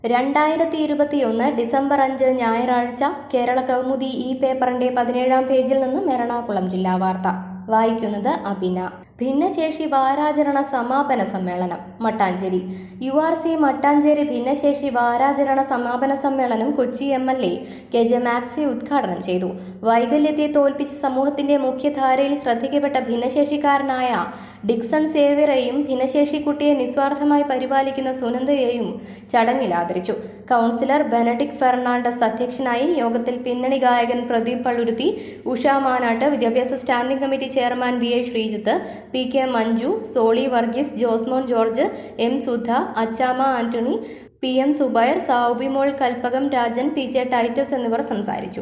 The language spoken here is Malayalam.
രണ്ടായിരത്തി ഇരുപത്തിയൊന്ന് ഡിസംബർ അഞ്ച് ഞായറാഴ്ച കേരള കൗമുദി ഈ പേപ്പറിന്റെ പതിനേഴാം പേജിൽ നിന്നും എറണാകുളം ജില്ലാ വാർത്ത വായിക്കുന്നത് അബിന ഭിന്നശേഷി വാരാചരണ സമാപന സമ്മേളനം Mattancherry U R C Mattancherry ഭിന്നശേഷി വാരാചരണ സമാപന സമ്മേളനം Kochi M L A K J Maxi ഉദ്ഘാടനം ചെയ്തു വൈകല്യത്തെ തോൽപ്പിച്ച് സമൂഹത്തിന്റെ മുഖ്യധാരയിൽ ശ്രദ്ധിക്കപ്പെട്ട ഭിന്നശേഷിക്കാരനായ ഡിക്സൺ സേവ്യറെയും ഭിന്നശേഷിക്കുട്ടിയെ നിസ്വാർത്ഥമായി പരിപാലിക്കുന്ന സുനന്ദയെയും ചടങ്ങിൽ ആദരിച്ചു കൗൺസിലർ ബെനഡിക് ഫെർണാണ്ടസ് അധ്യക്ഷനായി യോഗത്തിൽ പിന്നണി ഗായകൻ പ്രദീപ് പള്ളുരുത്തി ഉഷ മാനാട്ട് വിദ്യാഭ്യാസ standing committee chairman V A Sreejith P K Manju Soly Varghese Josemon George M Sudha Achamma Antony P M Zubair Soubimol Kalpakam Rajan P J Titus എന്നിവർ സംസാരിച്ചു